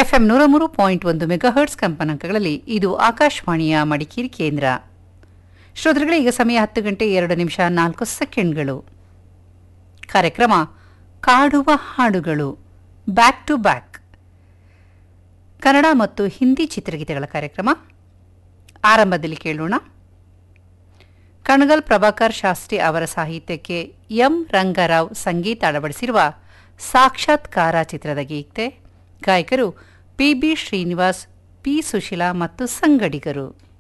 FM ನೂರ ಮೂರು point ಒಂದು ಮೆಗಾಹರ್ಟ್ಸ್ ಕಂಪನಾಂಕಗಳಲ್ಲಿ ಇದು ಆಕಾಶವಾಣಿಯ ಮಡಿಕೇರಿ ಕೇಂದ್ರ ಶ್ರೋತೃಗಳೇ ಈಗ ಸಮಯ ಹತ್ತು ಗಂಟೆ ಎರಡು ನಿಮಿಷ ನಾಲ್ಕು ಸೆಕೆಂಡ್ಗಳು ಕಾರ್ಯಕ್ರಮ ಕಾಡುವ ಹಾಡುಗಳು ಬ್ಯಾಕ್ ಟು ಬ್ಯಾಕ್ ಕನ್ನಡ ಮತ್ತು ಹಿಂದಿ ಚಿತ್ರಗೀತೆಗಳ ಕಾರ್ಯಕ್ರಮ ಆರಂಭದಲ್ಲಿ ಕೇಳೋಣ ಕಣಗಲ್ ಪ್ರಭಾಕರ್ ಶಾಸ್ತ್ರಿ ಅವರ ಸಾಹಿತ್ಯಕ್ಕೆ ಎಂ ರಂಗರಾವ್ ಸಂಗೀತ ಅಳವಡಿಸಿರುವ ಸಾಕ್ಷಾತ್ಕಾರ ಚಿತ್ರದ ಗೀತೆ ಗಾಯಕರು P B Srinivas P Susheela ಮತ್ತು ಸಂಗಡಿಗರು